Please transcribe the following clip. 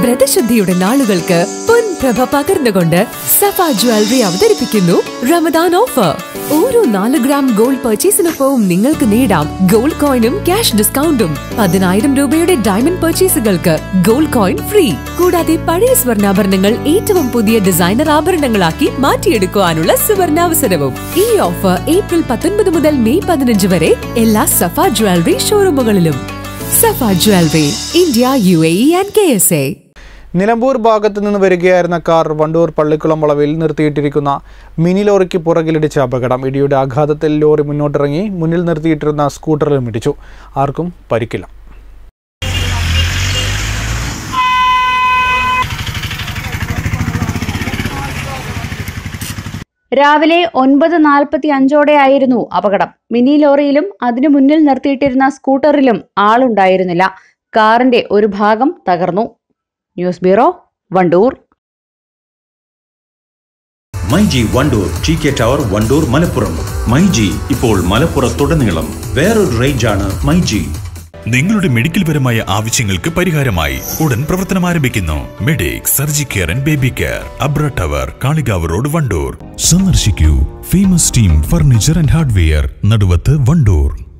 വ്രതശുദ്ധിയുടെ നാളുകൾക്ക് പൊൻപ്രഭ പകർന്നുകൊണ്ട് സഫ ജ്വല്ലറി അവതരിപ്പിക്കുന്നു റമദാൻ ഓഫർ ഓരോ നാല് ഗ്രാം ഗോൾഡ് പർച്ചേസിനൊപ്പവും നിങ്ങൾക്ക് നേടാം ഗോൾഡ് കോയിനും ക്യാഷ് ഡിസ്കൗണ്ടും പതിനായിരം രൂപയുടെ ഡയമണ്ട് പർച്ചേസുകൾക്ക് ഗോൾഡ് കോയിൻ ഫ്രീ കൂടാതെ പഴയ സ്വർണ്ണാഭരണങ്ങൾ ഏറ്റവും പുതിയ ഡിസൈനർ ആഭരണങ്ങളാക്കി മാറ്റിയെടുക്കുവാനുള്ള സുവർണാവസരവും ഈ ഓഫർ ഏപ്രിൽ പത്തൊൻപത് മുതൽ മെയ് പതിനഞ്ച് വരെ എല്ലാ സഫ ജ്വല്ലറി ഷോറൂമുകളിലും Safa jewellery India U A E and K S A Nilambur ഭാഗത്തു നിന്ന് വരികയായിരുന്ന കാർ വണ്ടൂർ പള്ളിക്കുളം വളവിൽ നിർത്തിയിട്ടിരിക്കുന്ന മിനി ലോറിക്ക് പുറകിലിടിച്ച അപകടം ഇടിയുടെ ആഘാതത്തിൽ ലോറി മുന്നോട്ടിറങ്ങി മുന്നിൽ നിർത്തിയിട്ടിരുന്ന സ്കൂട്ടറിലും ഇടിച്ചു ആർക്കും പരിക്കില്ല രാവിലെ ഒൻപത് നാൽപ്പത്തി അഞ്ചോടെയായിരുന്നു അപകടം മിനി ലോറിയിലും അതിനു മുന്നിൽ നിർത്തിയിട്ടിരുന്ന സ്കൂട്ടറിലും ആളുണ്ടായിരുന്നില്ല കാറിന്റെ ഒരു ഭാഗം തകർന്നു news bureau Wandoor myG Wandoor T K tower Wandoor Malappuram myG ഇപ്പോൾ മലപ്പുറത്തുടനീളം വേറൊരു റേഞ്ചാണ് മൈജി നിങ്ങളുടെ മെഡിക്കൽ പരമായ ആവശ്യങ്ങൾക്ക് പരിഹാരമായി ഉടൻ പ്രവർത്തനം ആരംഭിക്കുന്നു medic surgi care and baby care Abra tower Kalikavu road Wandoor സന്ദർശിക്കൂ famous team furniture and hardware Naduvath Wandoor